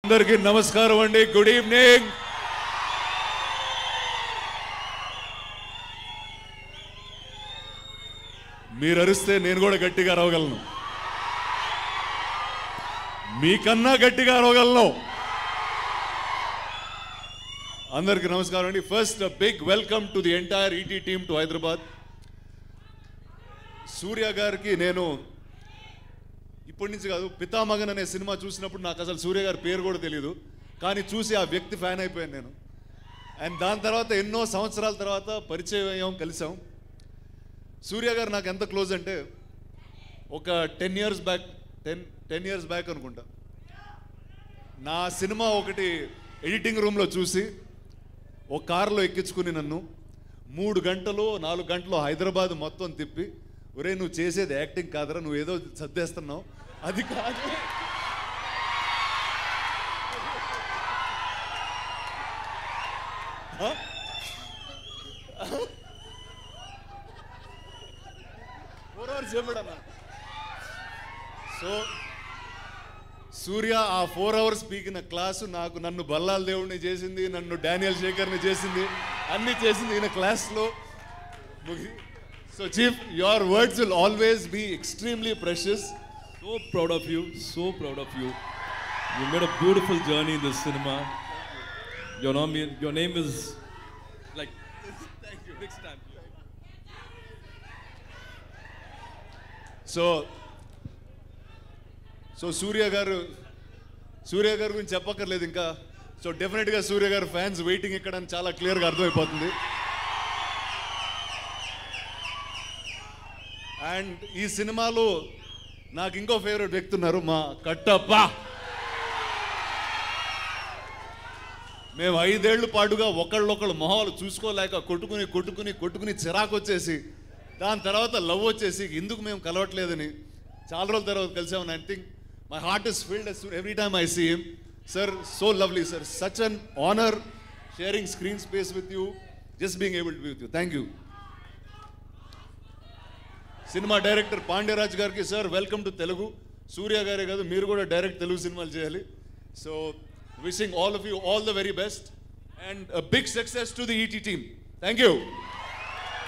అందరికీ నమస్కారం అండి గుడ్ ఈవినింగ్ మీరు అరిస్తే నేను కూడా గట్టిగా అరవగలను మీకన్నా గట్టిగా అరవగలను అందరికీ నమస్కారం అండి first big welcome to the entire ET team to Hyderabad Surya గారికి నేను ఇప్పటి నుంచి కాదు పితామగన్ అనే సినిమా చూసినప్పుడు నాకు అసలు సూర్య గారి పేరు కూడా తెలియదు కానీ చూసి ఆ వ్యక్తి ఫ్యాన్ అయిపోయాను నేను అండ్ దాని తర్వాత ఎన్నో సంవత్సరాల తర్వాత పరిచయం అయ్యాం కలిసాం సూర్య గారు నాకు ఎంత క్లోజ్ అంటే ఒక ten years back ten ten years back అనుకుంటా నా సినిమా ఒకటి ఎడిటింగ్ రూమ్లో చూసి ఒక కారులో ఎక్కించుకుని నన్ను మూడు గంటలు నాలుగు గంటలు హైదరాబాద్ మొత్తం తిప్పి ఒరే నువ్వు చేసేది యాక్టింగ్ కాదరా నువ్వు ఏదో సర్దేస్తున్నావు అది కాదు ఫోర్ అవర్స్ చెప్పడన్నా సో సూర్య ఆ ఫోర్ అవర్స్ పీకిన క్లాసు నాకు నన్ను బల్లాల దేవుడిని చేసింది నన్ను డానియల్ శేఖర్ని చేసింది అన్ని చేసింది ఈయన క్లాస్లో ముగి so chief your words will always be extremely precious So proud of you, so proud of you. You made a beautiful journey in this cinema. Your name, your name is like. Thank you. Next time. So so Surya గారు సూర్య గారి గురించి చెప్పక్కర్లేదు ఇంకా so డెఫినెట్గా సూర్య గారు fans waiting ఇక్కడ అని చాలా క్లియర్గా అర్థమైపోతుంది అండ్ ఈ సినిమాలో నాకు ఇంకో ఫేవరెట్ వ్యక్తి ఉన్నారు మా కట్టప్ప మేము ఐదేళ్ల పాటుగా ఒకళ్ళొకళ్ళు మొహాలు చూసుకోలేక కొట్టుకుని కొట్టుకుని కొట్టుకుని చిరాకు వచ్చేసి దాని తర్వాత లవ్ వచ్చేసి ఎందుకు మేము కలవట్లేదని చాలా రోజుల తర్వాత కలిసామని I think my heart is filled every time I see him sir so lovely sir such an honour sharing screen space with you just being able to with you thank you సినిమా director Pandiraj గారికి sir welcome to Telugu Surya గారే కాదు మీరు కూడా direct Telugu సినిమాలు చేయాలి so wishing all of you all the very best and big success to the ET team thank you